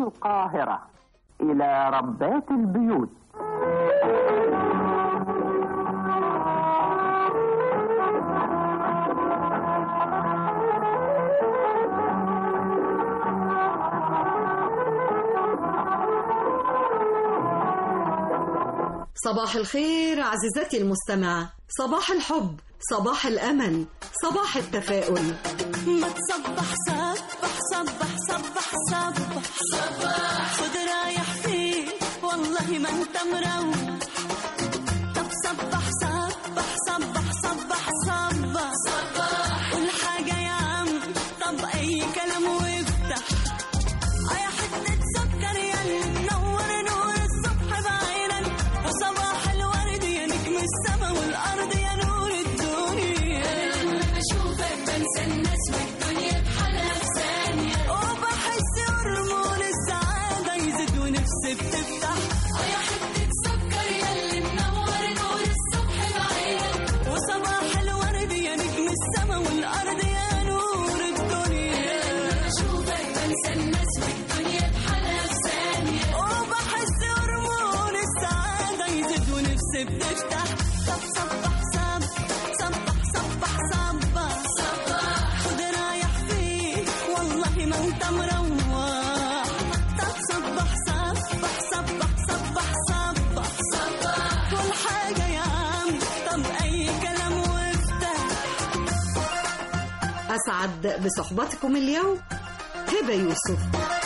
القاهرة إلى ربات البيوت صباح الخير عزيزتي المستمعة صباح الحب صباح الأمل صباح التفاؤل ما تصبح صبح صبح صبح صبح صبح خد رايح فين والله ما انت مروح طب صبح صبح صبح صبح صبح صبح قول حاجة يا عم طب أي كلام وافتح يا حتة سكر يا اللي منور نور الصبح بعينك وصباح الورد يا نجم السما والأرض يا نور الدنيا بشوفك بنسى الناس والدنيا بحالها في ثانية وبحس هرمون السعادة يزيد ونفسي بتفتح يا حتة سكر ياللي منور نور الصبح بعينك وصباح الورد يا نجم السما والأرض يا نور الدنيا بشوفك بنسى الناس والدنيا بحالها في ثانية وبحس هرمون السعادة يزيد ونفسي بتفتح طب صبح صبح صبح صبح صبح صبح خد رايح فين والله ما انت مروح طب صبح صبح صبح صبح صبح صبح كل حاجة يا عم طب أي كلام وافتح أسعد بصحبتكم اليوم هبة يوسف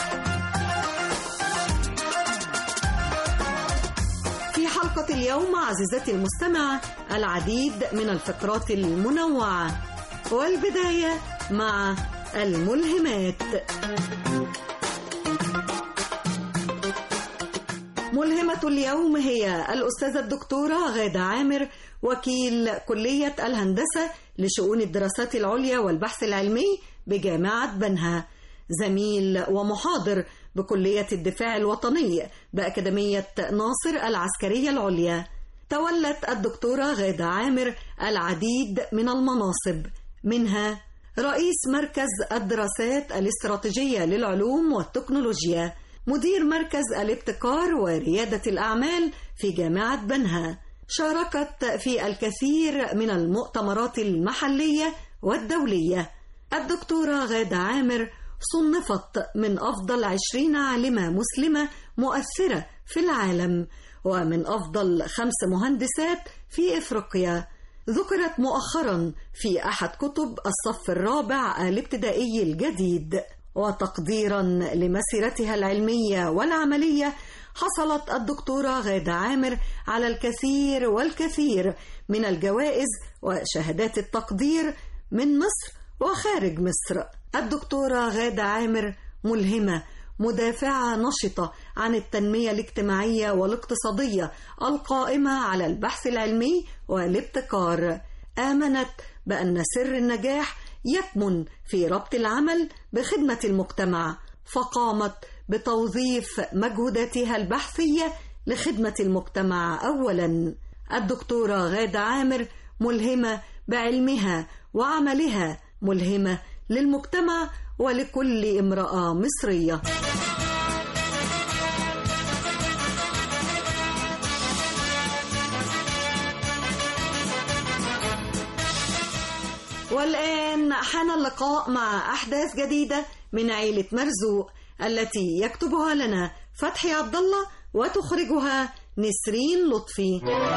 في حلقة اليوم عزيزتي المستمعة العديد من الفقرات المنوعة والبداية مع الملهمات ملهمة اليوم هي الأستاذة الدكتورة غادة عامر وكيل كلية الهندسة لشؤون الدراسات العليا والبحث العلمي بجامعة بنها زميل ومحاضر بكلية الدفاع الوطني بأكاديمية ناصر العسكرية العليا تولت الدكتورة غادة عامر العديد من المناصب منها رئيس مركز الدراسات الاستراتيجية للعلوم والتكنولوجيا مدير مركز الابتكار وريادة الأعمال في جامعة بنها شاركت في الكثير من المؤتمرات المحلية والدولية الدكتورة غادة عامر صنفت من أفضل عشرين عالمة مسلمة مؤثرة في العالم ومن أفضل خمس مهندسات في إفريقيا ذكرت مؤخرا في أحد كتب الصف الرابع الابتدائي الجديد وتقديرا لمسيرتها العلمية والعملية حصلت الدكتورة غادة عامر على الكثير والكثير من الجوائز وشهادات التقدير من مصر وخارج مصر الدكتورة غادة عامر ملهمة مدافعة نشطة عن التنمية الاجتماعية والاقتصادية القائمة على البحث العلمي والابتكار آمنت بأن سر النجاح يكمن في ربط العمل بخدمة المجتمع فقامت بتوظيف مجهوداتها البحثية لخدمة المجتمع أولا الدكتورة غادة عامر ملهمة بعلمها وعملها ملهمة للمجتمع ولكل امرأة مصرية والآن حان اللقاء مع أحداث جديدة من عيلة مرزوق التي يكتبها لنا فتحي عبد الله وتخرجها نسرين لطفي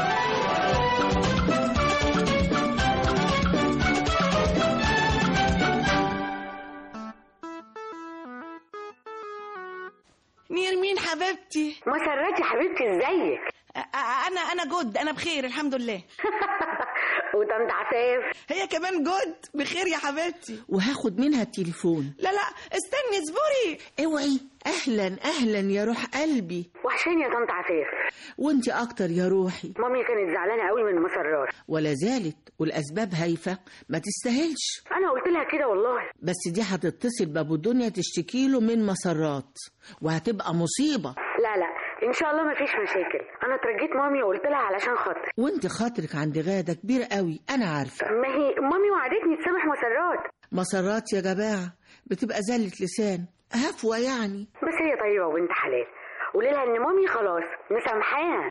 نيرمين حبيبتي مسرات يا حبيبتي ازيك أ- انا انا جود انا بخير الحمد لله وطنط عفاف هي كمان جود بخير يا حبيبتي وهاخد منها التليفون لا لا استني اصبري اوعي اهلا اهلا يا روح قلبي وحشاني يا طنط عفاف وانت اكتر يا روحي مامي كانت زعلانه قوي من مسرات ولا زالت والاسباب هايفه ما تستاهلش انا قلت لها كده والله بس دي هتتصل بابو الدنيا تشتكي له من مسرات وهتبقى مصيبه لا لا ان شاء الله مفيش مشاكل انا اترجيت مامي وقلت لها علشان خاطر وانت خاطرك عند غاده كبير قوي انا عارفه ما هي مامي وعدتني تسامح مسرات مسرات يا جماعه بتبقى زلة لسان هفوة يعني بس هي طيبة وبنت حلال قولي لها ان مامي خلاص مسامحاها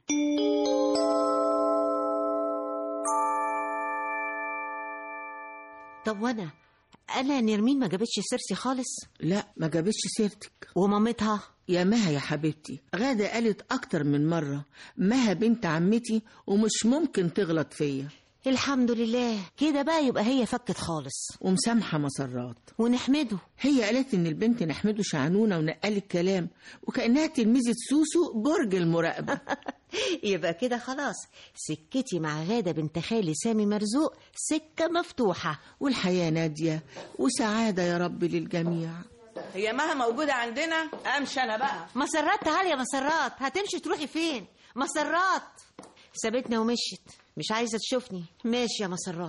طب وانا انا نرمين ما جابتش سيرتي خالص لا ما جابتش سيرتك ومامتها يا مها يا حبيبتي غادة قالت أكتر من مرة مها بنت عمتي ومش ممكن تغلط فيا الحمد لله كده بقى يبقى هي فكت خالص ومسامحة مسرات ونحمده هي قالت إن البنت نحمده شعنونة ونقال الكلام وكأنها تلميذة سوسو برج المراقبة يبقى كده خلاص سكتي مع غادة بنت خالي سامي مرزوق سكة مفتوحة والحياة نادية وسعادة يا رب للجميع هي مها موجودة عندنا امشي انا بقى مسرات تعالي يا مسرات هتمشي تروحي فين مسرات سابتنا ومشيت مش عايزة تشوفني ماشي يا مسرات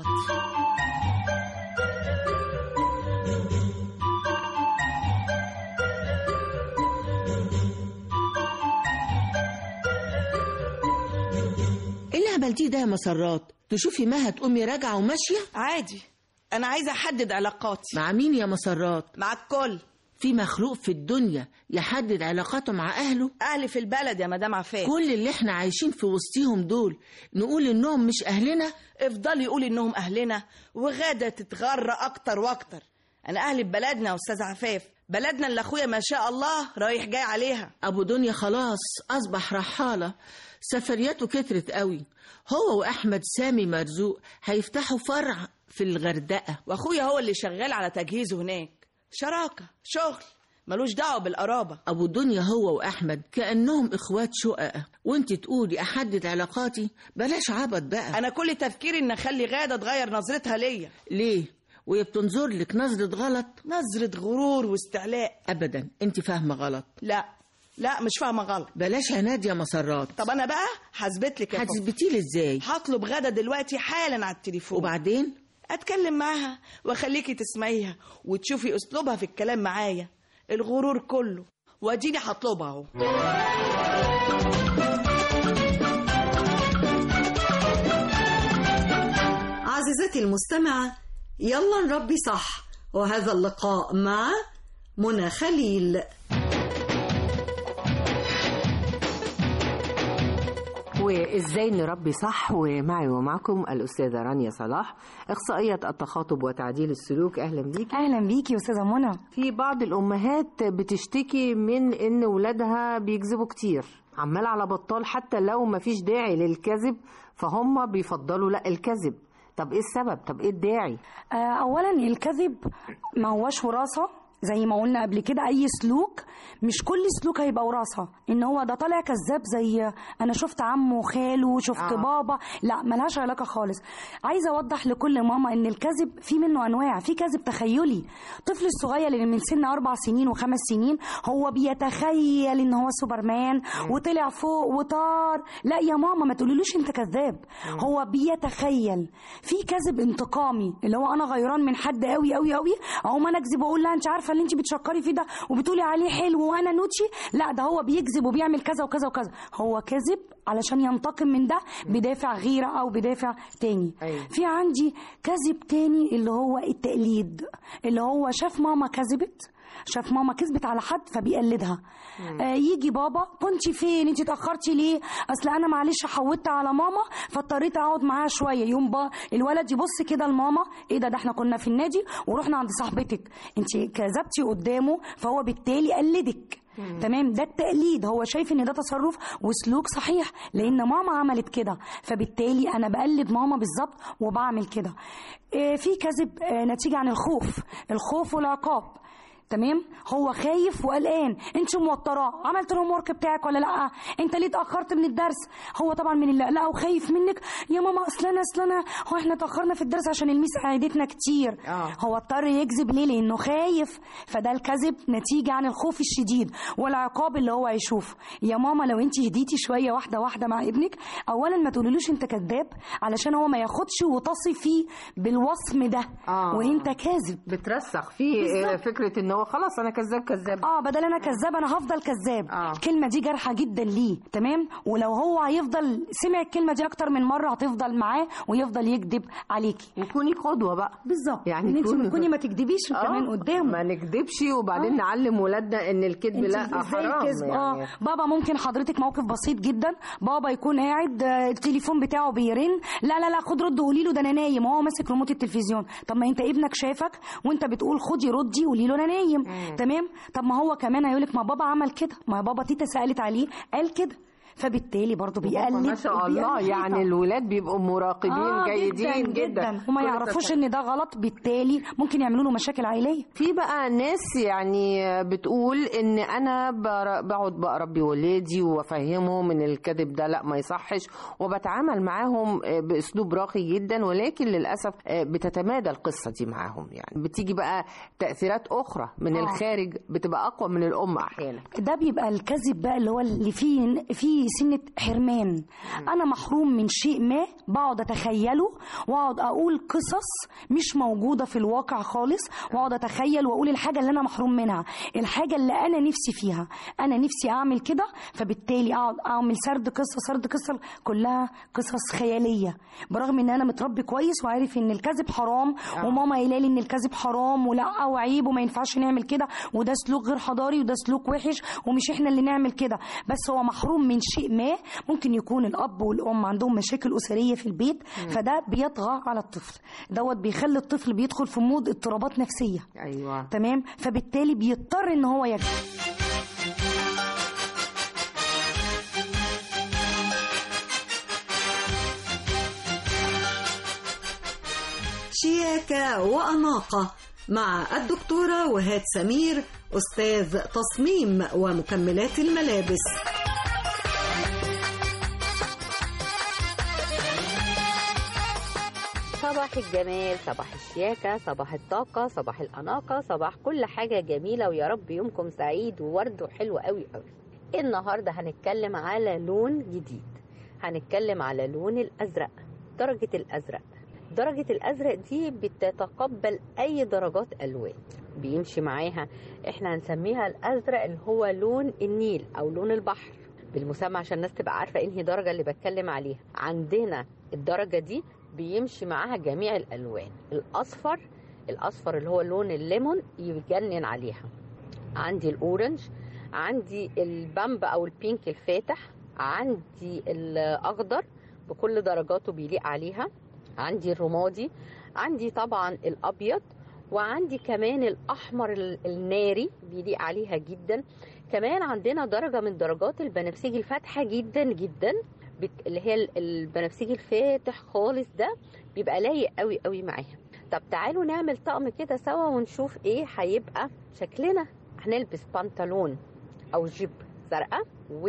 إيه اللي عملتيه ده يا مسرات تشوفي مها تقومي راجعة وماشية عادي انا عايزة احدد علاقاتي مع مين يا مسرات مع الكل في مخلوق في الدنيا يحدد علاقاته مع أهله اهلي في البلد يا مدام عفاف كل اللي احنا عايشين في وسطيهم دول نقول انهم مش اهلنا افضلي يقولي انهم اهلنا وغادة تتغرى اكتر واكتر انا اهلي ببلدنا يا استاذ عفاف بلدنا اللي اخويا ما شاء الله رايح جاي عليها ابو دنيا خلاص اصبح رحالة سفرياته كترت قوي هو واحمد سامي مرزوق هيفتحوا فرع في الغردقة واخويا هو اللي شغال على تجهيزه هناك شراكة شغل ملوش دعوة بالقرابة ابو دنيا هو واحمد كانهم اخوات شققة وانت تقولي احدد علاقاتي بلاش عبط بقى انا كل تفكيري ان اخلي غادة تغير نظرتها ليا ليه وهي بتنظر لك نظرة غلط نظرة غرور واستعلاء ابدا انت فاهمة غلط لا لا مش فاهمة غلط بلاش يا نادية مسرات طب انا بقى هثبت لك يا فندم. هتثبتي لي ازاي هطلب غدا دلوقتي حالا على التليفون وبعدين اتكلم معاها واخليكي تسمعيها وتشوفي اسلوبها في الكلام معايا الغرور كله واديني هطلبها اهو عزيزتي المستمعة يلا نربي صح وهذا اللقاء مع منى خليل وازاي نربي صح ومعي ومعكم الاستاذه رانيا صلاح اخصائيه التخاطب وتعديل السلوك اهلا بيكي اهلا بيكي يا استاذه منى في بعض الامهات بتشتكي من ان ولادها بيكذبوا كتير عمال على بطال حتى لو مفيش داعي للكذب فهم بيفضلوا لا الكذب طب ايه السبب طب ايه الداعي آه، اولا الكذب ما هوش وراثه زي ما قلنا قبل كده اي سلوك مش كل سلوك هيبقى وراثه ان هو ده طالع كذاب زي انا شفت عمه وخاله شفت آه. آه. بابا لا ملهاش علاقه خالص عايزه اوضح لكل ماما ان الكذب في منه انواع في كذب تخيلي الطفل الصغير اللي من سن اربع سنين وخمس سنين هو بيتخيل ان هو سوبرمان وطلع فوق وطار لا يا ماما ما تقوليلوش انت كذاب هو بيتخيل في كذب انتقامي اللي هو انا غيران من حد قوي قوي قوي اقوم انا اكذب واقول لها انت عارفه اللي انت بتشكري فيه ده وبتقولي عليه حلو وانا نوتشي لا ده هو بيكذب وبيعمل كذا وكذا وكذا هو كذب علشان ينتقم من ده بدافع غيره او بدافع تاني أيوة. في عندي كذب تاني اللي هو التقليد اللي هو شاف ماما كذبت شاف ماما كذبت على حد فبيقلدها آه يجي بابا كنت فين انت اتاخرتي ليه اصل انا معلش حودت على ماما فاضطريت اقعد معاها شويه يوم با الولد يبص كده لماما ايه ده ده احنا كنا في النادي ورحنا عند صاحبتك انت كذبتي قدامه فهو بالتالي قلدك تمام ده التقليد هو شايف ان ده تصرف وسلوك صحيح لان ماما عملت كده فبالتالي انا بقلد ماما بالظبط وبعمل كده آه، في كذب آه، نتيجه عن الخوف الخوف والعقاب تمام هو خايف وقلقان انت موتراه عملت الهوم ورك بتاعك ولا لا انت ليه اتاخرت من الدرس هو طبعا من اللقلقه وخايف منك يا ماما اصل انا اصل انا هو احنا اتاخرنا في الدرس عشان الميس عيدتنا كتير آه. هو اضطر يكذب ليه لانه خايف فده الكذب نتيجه عن الخوف الشديد والعقاب اللي هو هيشوفه يا ماما لو انت هديتي شويه واحده واحده مع ابنك اولا ما تقوليلوش انت كذاب علشان هو ما ياخدش وتصفي بالوصم ده آه. وانت كاذب بترسخ فيه بالظبط. فكره ان هو خلاص انا كذاب كذاب اه بدل انا كذاب انا هفضل كذاب آه. الكلمه دي جارحه جدا ليه تمام ولو هو هيفضل سمع الكلمه دي اكتر من مره هتفضل معاه ويفضل يكذب عليكي وكوني قدوه بقى بالظبط يعني ان انت كوني- تكوني ما تكذبيش كمان آه، قدامه ما نكدبش وبعدين نعلم ولادنا ان الكذب انت لا ازاي حرام الكذب يعني اه بابا ممكن حضرتك موقف بسيط جدا بابا يكون قاعد آه، التليفون بتاعه بيرن لا لا لا خد رد قولي له ده انا نايم وهو ماسك ريموت التلفزيون طب ما انت ابنك شافك وانت بتقول خدي ردي قولي له انا نايم تمام طب ما هو كمان هيقول لك ما بابا عمل كده ما بابا تيتا سالت عليه قال كده فبالتالي برضه بيقلد ما شاء الله بيقلد يعني تيتا. الولاد بيبقوا مراقبين آه جيدين جدا, وما كل يعرفوش التصرف. ان ده غلط بالتالي ممكن يعملوا له مشاكل عائليه في بقى ناس يعني بتقول ان انا بر- بقعد بربي ولادي وافهمهم ان الكذب ده لا ما يصحش وبتعامل معاهم باسلوب راقي جدا ولكن للاسف بتتمادى القصه دي معاهم يعني بتيجي بقى تاثيرات اخرى من آه. الخارج بتبقى اقوى من الام احيانا ده بيبقى الكذب بقى اللي هو اللي فيه فيه سنه حرمان انا محروم من شيء ما بقعد اتخيله واقعد اقول قصص مش موجوده في الواقع خالص واقعد اتخيل واقول الحاجه اللي انا محروم منها الحاجه اللي انا نفسي فيها انا نفسي اعمل كده فبالتالي اقعد اعمل سرد قصه سرد قصه كلها قصص خياليه برغم ان انا متربي كويس وعارف ان الكذب حرام وماما قايله لي ان الكذب حرام ولا وعيب وما ينفعش نعمل كده وده سلوك غير حضاري وده سلوك وحش ومش احنا اللي نعمل كده بس هو محروم من شيء ما ممكن يكون الاب والام عندهم مشاكل اسريه في البيت فده بيطغى على الطفل دوت بيخلي الطفل بيدخل في مود اضطرابات نفسيه ايوه تمام فبالتالي بيضطر ان هو يكذب شياكة وأناقة مع الدكتورة وهاد سمير أستاذ تصميم ومكملات الملابس صباح الجمال صباح الشياكة صباح الطاقة صباح الأناقة صباح كل حاجة جميلة ويا رب يومكم سعيد وورد وحلو قوي قوي النهاردة هنتكلم على لون جديد هنتكلم على لون الأزرق درجة الأزرق درجة الأزرق دي بتتقبل أي درجات ألوان بيمشي معاها احنا هنسميها الأزرق اللي هو لون النيل أو لون البحر بالمسمى عشان الناس تبقى عارفة انهي درجة اللي بتكلم عليها عندنا الدرجة دي بيمشي معاها جميع الألوان الأصفر الأصفر اللي هو لون الليمون يجنن عليها عندي الأورنج عندي البامب أو البينك الفاتح عندي الأخضر بكل درجاته بيليق عليها عندي الرمادي عندي طبعا الأبيض وعندي كمان الأحمر ال- الناري بيليق عليها جدا كمان عندنا درجة من درجات البنفسجي الفاتحة جدا جدا بت- اللي هي ال- البنفسجي الفاتح خالص ده بيبقى لايق قوي قوي معاها طب تعالوا نعمل طقم كده سوا ونشوف ايه هيبقى شكلنا هنلبس بنطلون او جيب زرقاء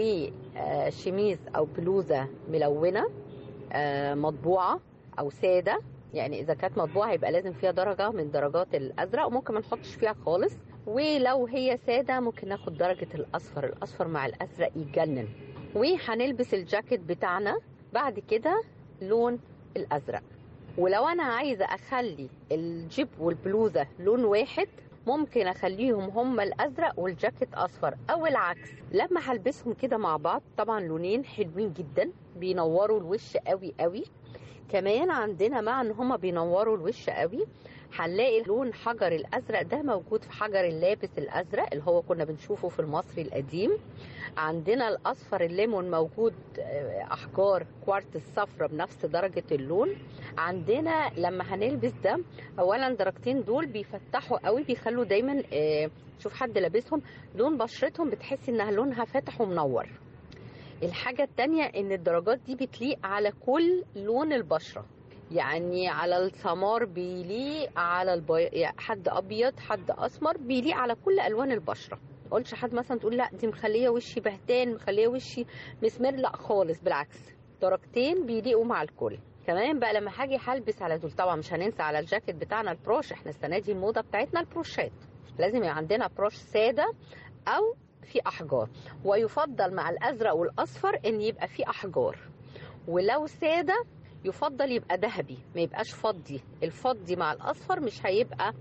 وشميز او بلوزه ملونه آه، مطبوعه او ساده يعني اذا كانت مطبوعه هيبقى لازم فيها درجه من درجات الازرق وممكن ما نحطش فيها خالص ولو هي ساده ممكن ناخد درجه الاصفر الاصفر مع الازرق يجنن وهنلبس الجاكيت بتاعنا بعد كده لون الازرق ولو انا عايزه اخلي الجيب والبلوزه لون واحد ممكن اخليهم هما الازرق والجاكيت اصفر او العكس لما هلبسهم كده مع بعض طبعا لونين حلوين جدا بينوروا الوش قوي قوي كمان عندنا مع ان هما بينوروا الوش قوي هنلاقي لون حجر الازرق ده موجود في حجر اللابس الازرق اللي هو كنا بنشوفه في المصري القديم عندنا الاصفر الليمون موجود آه، احجار كوارت الصفرة بنفس درجة اللون عندنا لما هنلبس ده اولا درجتين دول بيفتحوا قوي بيخلوا دايما آه، شوف حد لابسهم لون بشرتهم بتحس انها لونها فاتح ومنور الحاجة التانية ان الدرجات دي بتليق على كل لون البشرة يعني على السمار بيليق على البي... يعني حد ابيض حد اسمر بيليق على كل الوان البشره ما قلتش حد مثلا تقول لا دي مخليه وشي بهتان مخليه وشي مسمر لا خالص بالعكس درجتين بيليقوا مع الكل كمان بقى لما هاجي هلبس على دول طبعا مش هننسى على الجاكيت بتاعنا البروش احنا السنه دي الموضه بتاعتنا البروشات لازم يبقى عندنا بروش ساده او في احجار ويفضل مع الازرق والاصفر ان يبقى في احجار ولو ساده يفضل يبقى ذهبي ما يبقاش فضي الفضي مع الاصفر مش هيبقى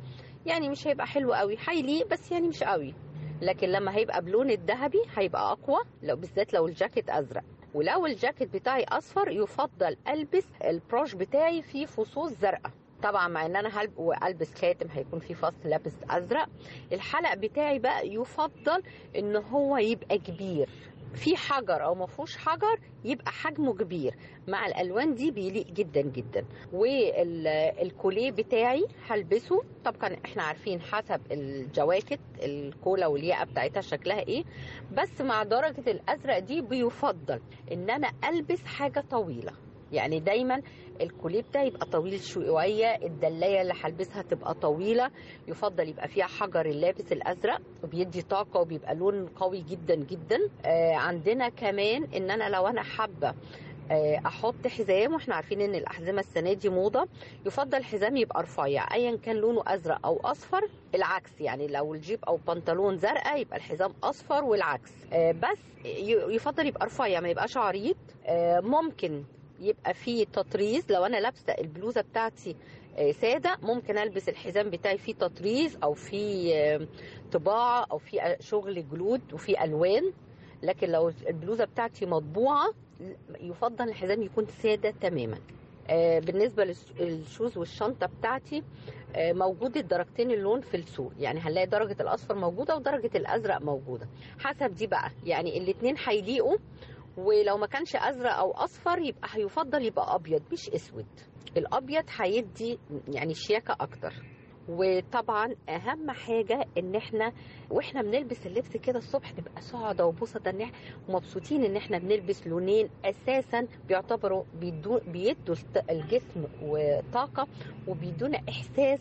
يعني مش هيبقى حلو قوي هيليق بس يعني مش قوي لكن لما هيبقى بلون الذهبي هيبقى اقوى لو بالذات لو الجاكيت ازرق ولو الجاكيت بتاعي اصفر يفضل البس البروش بتاعي فيه فصوص زرقاء طبعا مع ان انا هلب والبس خاتم هيكون فيه فصل لابس ازرق الحلق بتاعي بقى يفضل ان هو يبقى كبير في حجر او ما فيهوش حجر يبقى حجمه كبير مع الالوان دي بيليق جدا جدا والكوليه بتاعي هلبسه طبعا احنا عارفين حسب الجواكت الكولا والياقه بتاعتها شكلها ايه بس مع درجه الازرق دي بيفضل ان انا البس حاجه طويله يعني دايما الكوليه بتاعي يبقى طويل شويه الدلايه اللي هلبسها تبقى طويله يفضل يبقى فيها حجر اللابس الازرق وبيدي طاقه وبيبقى لون قوي جدا جدا آه عندنا كمان ان انا لو انا حابه آه، احط حزام واحنا عارفين ان الاحزمه السنه دي موضه يفضل الحزام يبقى رفيع ايا كان لونه ازرق او اصفر العكس يعني لو الجيب او بنطلون زرقاء يبقى الحزام اصفر والعكس آه، بس ي- يفضل يبقى رفيع ما يبقاش عريض آه، ممكن يبقى فيه تطريز لو انا لابسه البلوزه بتاعتي آه، ساده ممكن البس الحزام بتاعي فيه تطريز او فيه آه، طباعه او فيه شغل جلود وفيه الوان لكن لو البلوزه بتاعتي مطبوعه يفضل الحزام يكون ساده تماما آه، بالنسبه للس- للشوز والشنطه بتاعتي آه، موجود الدرجتين اللون في السوق يعني هنلاقي درجه الاصفر موجوده ودرجه الازرق موجوده حسب دي بقى يعني الاتنين هيليقوا ولو ما كانش ازرق او اصفر يبقى هيفضل يبقى ابيض مش اسود الابيض هيدي يعني شياكه اكتر وطبعا اهم حاجه ان احنا واحنا بنلبس اللبس كده الصبح نبقى سعداء وبسطة ان احنا ومبسوطين ان احنا بنلبس لونين اساسا بيعتبروا بيدو بيدوا الت- الجسم وطاقه وبيدونا احساس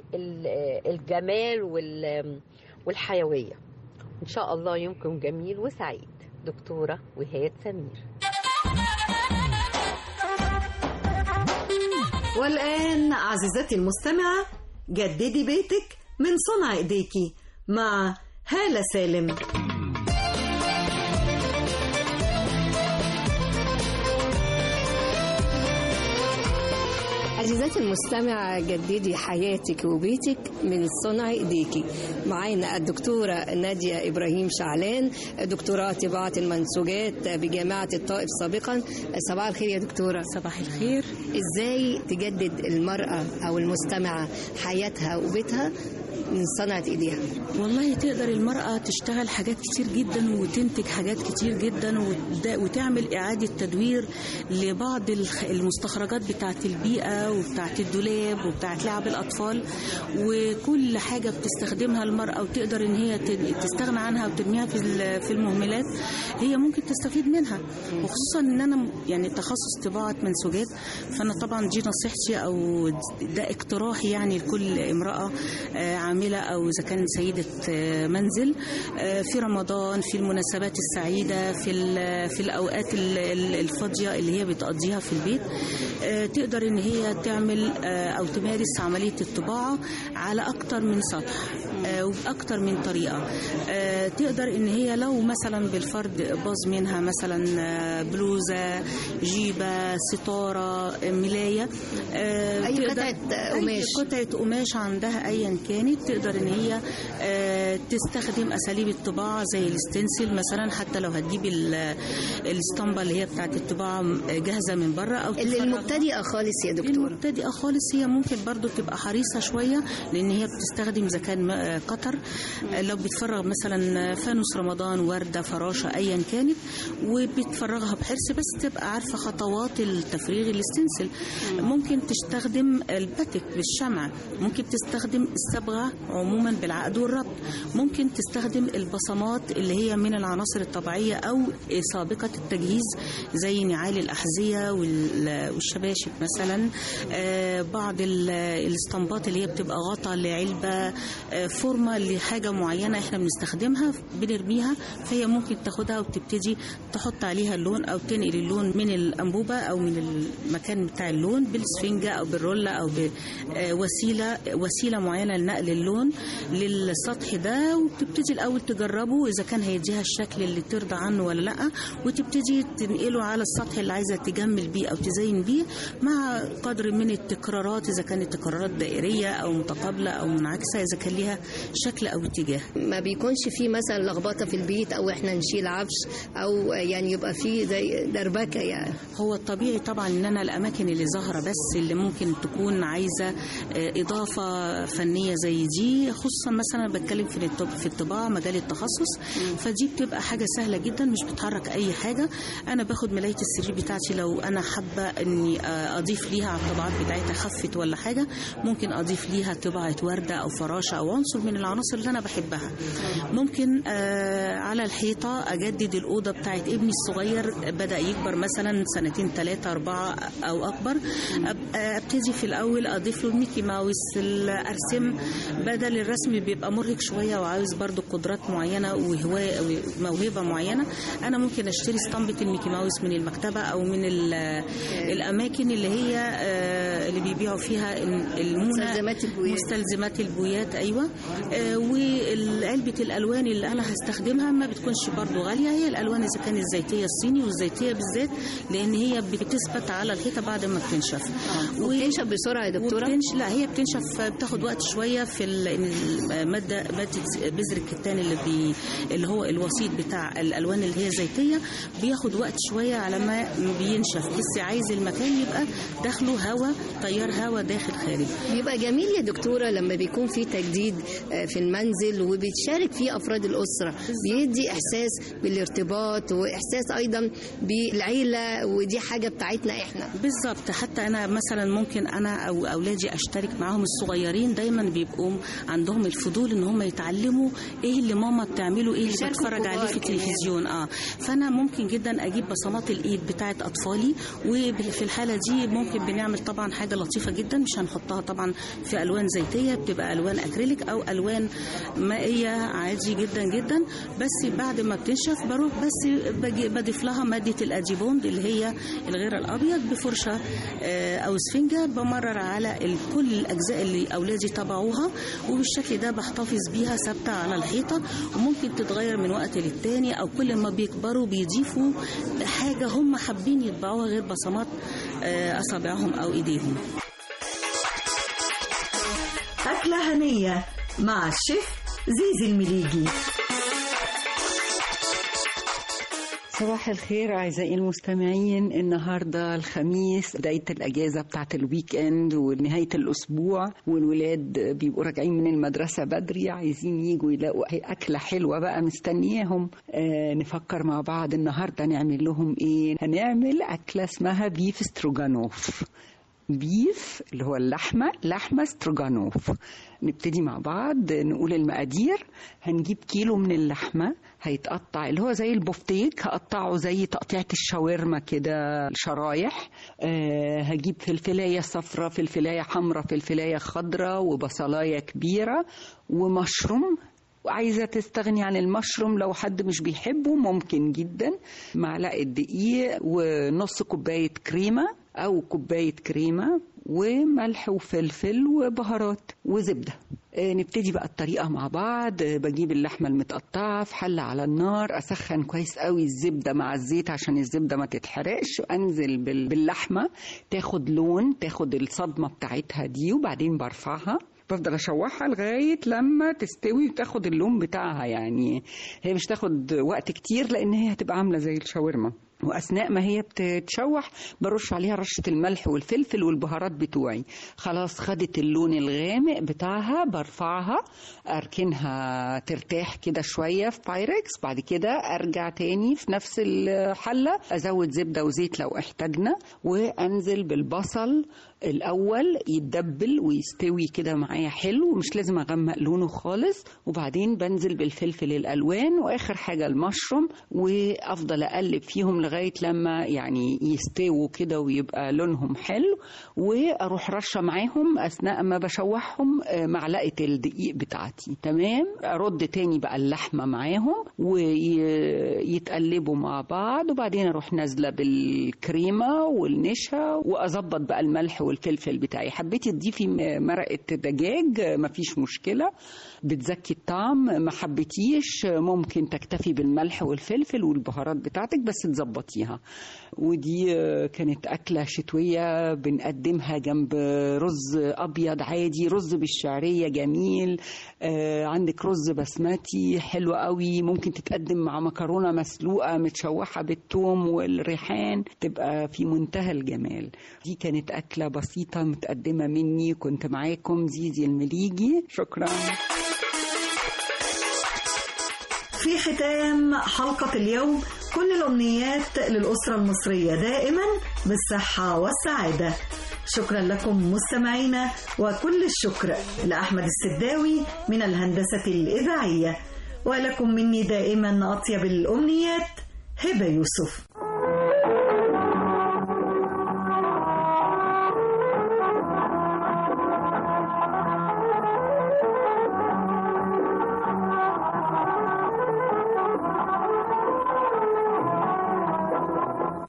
بالجمال وال- والحيويه ان شاء الله يومكم جميل وسعيد دكتوره وهاد سمير والآن عزيزتي المستمعة جددي بيتك من صنع إيديكي مع هالة سالم عزيزاتي المستمع جددي حياتك وبيتك من صنع ايديكي معانا الدكتوره ناديه ابراهيم شعلان دكتوراه طباعه المنسوجات بجامعه الطائف سابقا صباح الخير يا دكتوره صباح الخير ازاي تجدد المراه او المستمعه حياتها وبيتها من صنعة ايديها والله تقدر المرأة تشتغل حاجات كتير جدا وتنتج حاجات كتير جدا وت- وتعمل إعادة تدوير لبعض الخ- المستخرجات بتاعة البيئة وبتاعة الدولاب وبتاعة لعب الأطفال وكل حاجة بتستخدمها المرأة وتقدر إن هي ت- تستغنى عنها وترميها في ال- في المهملات هي ممكن تستفيد منها وخصوصا إن أنا م- يعني تخصص طباعة منسوجات فأنا طبعا دي نصيحتي أو ده اقتراحي يعني لكل امرأة آه، عاملة أو إذا كانت سيدة آه، منزل آه، في رمضان في المناسبات السعيدة في ال- في الأوقات ال- ال- الفاضية اللي هي بتقضيها في البيت آه، تقدر إن هي تعمل آه، أو تمارس عملية الطباعة على أكتر من سطح آه، وبأكتر من طريقة آه، تقدر إن هي لو مثلا بالفرد باظ منها مثلا آه، بلوزة جيبة ستارة آه، ملاية آه، أي تقدر- قطعة أي قماش. قطعة قماش عندها أيا كانت تقدر إن هي آه، تستخدم أساليب الطباعة زي الستنسل مثلا حتى لو هتجيب ال- الاسطمبة اللي هي بتاعت الطباعة جاهزة من بره أو اللي تفرغها. المبتدئة خالص يا دكتورة المبتدئة خالص هي ممكن برضو تبقى حريصة شوية لأن هي بتستخدم إذا كان م- قطر آه، لو بتفرغ مثلا فانوس رمضان وردة فراشة أيا كانت وبتفرغها بحرص بس تبقى عارفة خطوات التفريغ الاستنسل ممكن تستخدم الباتيك بالشمع ممكن تستخدم الصبغة عموما بالعقد والربط ممكن تستخدم البصمات اللي هي من العناصر الطبيعية أو سابقة التجهيز زي نعال الأحذية وال- والشباشب مثلا آه، بعض ال- الاسطمبات اللي هي بتبقى غطا لعلبة آه، فرن فورمه لحاجه معينه احنا بنستخدمها بنرميها فهي ممكن تاخدها وتبتدي تحط عليها اللون او تنقل اللون من الانبوبه او من المكان بتاع اللون بالسفنجه او بالرولة او بوسيله وسيله معينه لنقل اللون للسطح ده وتبتدي الاول تجربه اذا كان هيديها الشكل اللي ترضى عنه ولا لا وتبتدي تنقله على السطح اللي عايزه تجمل بيه او تزين بيه مع قدر من التكرارات اذا كانت تكرارات دائريه او متقابله او منعكسه اذا كان ليها شكل او اتجاه ما بيكونش في مثلا لخبطه في البيت او احنا نشيل عفش او يعني يبقى في زي دربكه يعني هو الطبيعي طبعا ان انا الاماكن اللي ظاهره بس اللي ممكن تكون عايزه آه، اضافه فنيه زي دي خصوصا مثلا بتكلم في الطب في الطباعه مجال التخصص فدي بتبقى حاجه سهله جدا مش بتحرك اي حاجه انا باخد ملايه السرير بتاعتي لو انا حابه اني آه، اضيف ليها على الطبعات بتاعتها خفت ولا حاجه ممكن اضيف ليها طبعه ورده او فراشه او عنصر من العناصر اللي انا بحبها ممكن آه، على الحيطه اجدد الاوضه بتاعت ابني الصغير بدا يكبر مثلا سنتين ثلاثه اربعه او اكبر أب- ابتدي في الاول اضيف له الميكي ماوس الارسم بدل الرسم بيبقى مرهق شويه وعاوز برضو قدرات معينه وهوايه وموهبه معينه انا ممكن اشتري اسطمبه الميكي ماوس من المكتبه او من ال- الاماكن اللي هي آه، اللي بيبيعوا فيها المونه مستلزمات البويات. مستلزمات البويات ايوه آه، وعلبه الالوان اللي انا هستخدمها ما بتكونش برضو غاليه هي الالوان اذا كانت الزيتيه الصيني والزيتيه بالذات لان هي بتثبت على الحيطه بعد ما بتنشف وبتنشف بسرعه يا دكتوره وبتنش... لا هي بتنشف بتاخد وقت شويه في ال- الماده ماده بذر الكتان اللي بي... اللي هو الوسيط بتاع الالوان اللي هي زيتيه بياخد وقت شويه على ما بينشف بس عايز المكان يبقى داخله هواء تيار هواء داخل خارج بيبقى جميل يا دكتورة لما بيكون في تجديد آه، في المنزل وبتشارك فيه أفراد الأسرة بيدي إحساس بالارتباط وإحساس أيضا بالعيلة ودي حاجة بتاعتنا إحنا بالظبط حتى انا مثلا ممكن انا او اولادي اشترك معاهم الصغيرين دايما بيبقوا عندهم الفضول ان هم يتعلموا ايه اللي ماما بتعمله ايه اللي يشاركوا بتفرج عليه الكبار في كمان. التلفزيون اه فانا ممكن جدا اجيب بصمات الايد بتاعه اطفالي وفي الحاله دي ممكن بنعمل طبعا حاجه لطيفه جدا مش هنحطها طبعا في الوان زيتيه بتبقى الوان اكريليك او الوان مائيه عادي جدا جدا بس بعد ما بتنشف بروح بس بجي- بضيف لها ماده الاديبوند اللي هي الغير الابيض بفرشه آه، او سفنجه بمرر على ال- كل الاجزاء اللي اولادي طبعوها وبالشكل ده بحتفظ بيها ثابته على الحيطه وممكن تتغير من وقت للتاني او كل ما بيكبروا بيضيفوا حاجه هم حابين يطبعوها غير بصمات آه، اصابعهم او ايديهم أكلة هنية مع الشيف زيزي المليجي صباح الخير أعزائي المستمعين النهاردة الخميس بداية الأجازة بتاعت الويك إند ونهاية الأسبوع والولاد بيبقوا راجعين من المدرسة بدري عايزين يجوا يلاقوا أكلة حلوة بقى مستنياهم آه نفكر مع بعض النهاردة نعمل لهم إيه هنعمل أكلة اسمها بيف ستروجانوف بيف اللي هو اللحمة لحمة ستروجانوف نبتدي مع بعض نقول المقادير هنجيب كيلو من اللحمة هيتقطع اللي هو زي البفتيك هقطعه زي تقطيعة الشاورما كده شرايح أه هجيب فلفلاية صفراء فلفلاية حمراء فلفلاية خضراء وبصلاية كبيرة ومشروم وعايزة تستغني عن المشروم لو حد مش بيحبه ممكن جدا معلقة دقيق ونص كوباية كريمة أو كوباية كريمة وملح وفلفل وبهارات وزبدة آه، نبتدي بقى الطريقة مع بعض آه، بجيب اللحمة المتقطعة في حلة على النار أسخن كويس قوي الزبدة مع الزيت عشان الزبدة ما تتحرقش وأنزل بال- باللحمة تاخد لون تاخد الصدمة بتاعتها دي وبعدين برفعها بفضل اشوحها لغايه لما تستوي وتاخد اللون بتاعها يعني هي مش تاخد وقت كتير لان هي هتبقى عامله زي الشاورما واثناء ما هي بتتشوح برش عليها رشه الملح والفلفل والبهارات بتوعي خلاص خدت اللون الغامق بتاعها برفعها اركنها ترتاح كده شويه في بايركس بعد كده ارجع تاني في نفس الحله ازود زبده وزيت لو احتاجنا وانزل بالبصل الاول يتدبل ويستوي كده معايا حلو مش لازم اغمق لونه خالص وبعدين بنزل بالفلفل الالوان واخر حاجه المشروم وافضل اقلب فيهم لغايه لما يعني يستووا كده ويبقى لونهم حلو واروح رشه معاهم اثناء ما بشوحهم آه، معلقه الدقيق بتاعتي تمام ارد تاني بقى اللحمه معاهم ويتقلبوا مع بعض وبعدين اروح نازله بالكريمه والنشا واظبط بقى الملح والفلفل بتاعي حبيتي تضيفي م- مرقه دجاج آه، مفيش مشكله بتزكي الطعم ما حبيتيش آه، ممكن تكتفي بالملح والفلفل والبهارات بتاعتك بس تظبطيها ودي آه، كانت أكلة شتوية بنقدمها جنب رز أبيض عادي رز بالشعرية جميل آه، عندك رز بسمتي حلو قوي ممكن تتقدم مع مكرونة مسلوقة متشوحة بالثوم والريحان تبقى في منتهى الجمال دي كانت أكلة بسيطة متقدمة مني كنت معاكم زيزي المليجي شكرا في ختام حلقة اليوم كل الأمنيات للأسرة المصرية دائما بالصحة والسعادة شكرا لكم مستمعينا وكل الشكر لأحمد السداوي من الهندسة الإذاعية ولكم مني دائما أطيب الأمنيات هبة يوسف